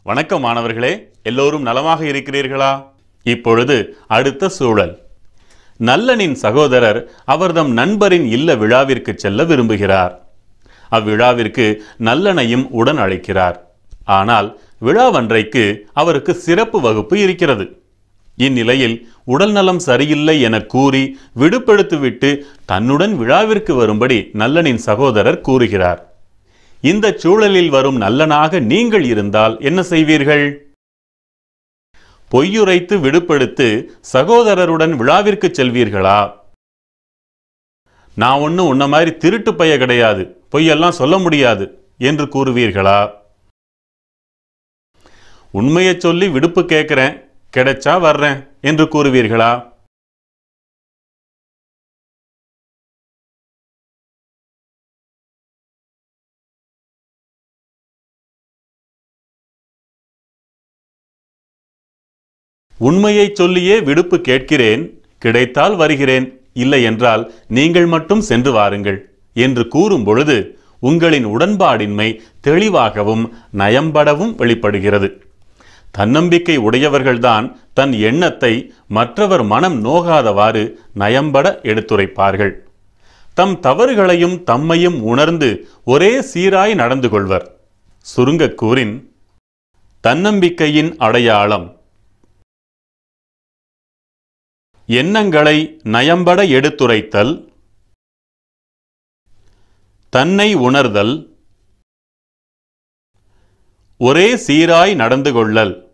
வணக்கம் மாணவர்களே எல்லோரும் நலமாக இருக்கிறீர்களா இப்பொழுது அடுத்த சூழல் நல்லனின் சகோதரர் அவர்தம் நண்பரின் இல்ல விழாவிற்கு செல்ல விரும்புகிறார் அவ்விழாவிற்கு நல்லனையும் உடன் அழைக்கிறார் ஆனால் விழாவன்றைக்கு அவருக்கு சிறப்பு வகுப்பு இருக்கிறது இந்நிலையில் உடல் நலம் சரியில்லை என கூறி விடுபெடுத்துவிட்டு தன்னுடன் விழாவிற்கு வரும்படி நல்லனின் சகோதரர் கூறுகிறார் இந்த சூழலில் வரும் நல்லனாக நீங்கள் இருந்தால் என்ன செய்வீர்கள் பொய்யுரைத்து விடுபடுத்து சகோதரருடன் விழாவிற்கு செல்வீர்களா நான் ஒன்றும் உன்ன மாதிரி திருட்டு பைய கிடையாது பொய்யெல்லாம் சொல்ல முடியாது என்று கூறுவீர்களா உண்மையை சொல்லி விடுப்பு கேட்கிறேன் கிடைச்சா வர்றேன் என்று கூறுவீர்களா உண்மையை சொல்லியே விடுப்பு கேட்கிறேன் கிடைத்தால் வருகிறேன் இல்லை என்றால் நீங்கள் மட்டும் சென்று வாருங்கள் என்று கூறும் பொழுது உங்களின் உடன்பாடின்மை தெளிவாகவும் நயம்படவும் வெளிப்படுகிறது தன்னம்பிக்கை உடையவர்கள்தான் தன் எண்ணத்தை மற்றவர் மனம் நோகாதவாறு நயம்பட எடுத்துரைப்பார்கள் தம் தவறுகளையும் தம்மையும் உணர்ந்து ஒரே சீராய் நடந்து கொள்வர் சுருங்கக் கூறின் தன்னம்பிக்கையின் அடையாளம் எண்ணங்களை நயம்பட எடுத்துரைத்தல் தன்னை உணர்தல் ஒரே சீராய் நடந்து கொள்ளல்